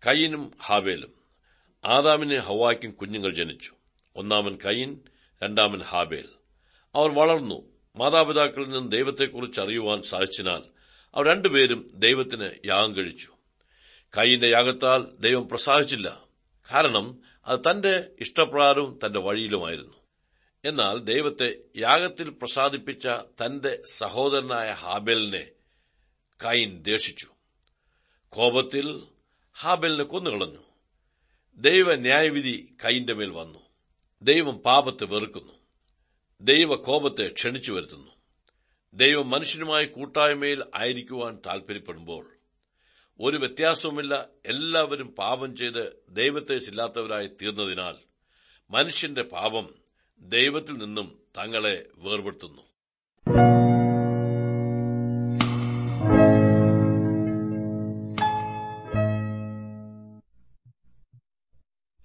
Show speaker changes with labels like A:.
A: കയ്യനും ഹാബേലും ആദാമിന് ഹവായ്ക്കും കുഞ്ഞുങ്ങൾ ജനിച്ചു ഒന്നാമൻ കയ്യൻ രണ്ടാമൻ ഹാബേൽ അവർ വളർന്നു മാതാപിതാക്കളിൽ നിന്ന് ദൈവത്തെക്കുറിച്ച് അറിയുവാൻ സാധിച്ചതിനാൽ അവർ രണ്ടുപേരും ദൈവത്തിന് യാഗം കഴിച്ചു കയ്യന്റെ യാഗത്താൽ ദൈവം പ്രസാദിച്ചില്ല കാരണം അത് തന്റെ ഇഷ്ടപ്രകാരവും തന്റെ വഴിയിലുമായിരുന്നു എന്നാൽ ദൈവത്തെ യാഗത്തിൽ പ്രസാദിപ്പിച്ച തന്റെ സഹോദരനായ ഹാബേലിനെ കൈൻ ദേഷിച്ചു കോപത്തിൽ ഹാബേലിനെ കൊന്നുകളഞ്ഞു ദൈവ ന്യായവിധി കൈന്റെ മേൽ വന്നു ദൈവം പാപത്തെ വെറുക്കുന്നു ദൈവ കോപത്തെ ക്ഷണിച്ചു വരുത്തുന്നു ദൈവം മനുഷ്യനുമായി കൂട്ടായ്മയിൽ ആയിരിക്കുവാൻ താൽപര്യപ്പെടുമ്പോൾ ഒരു വ്യത്യാസവുമില്ല എല്ലാവരും പാപം ചെയ്ത് ദൈവത്തെ ഇല്ലാത്തവരായി തീർന്നതിനാൽ മനുഷ്യന്റെ പാപം ദൈവത്തിൽ നിന്നും തങ്ങളെ വേർപെടുത്തുന്നു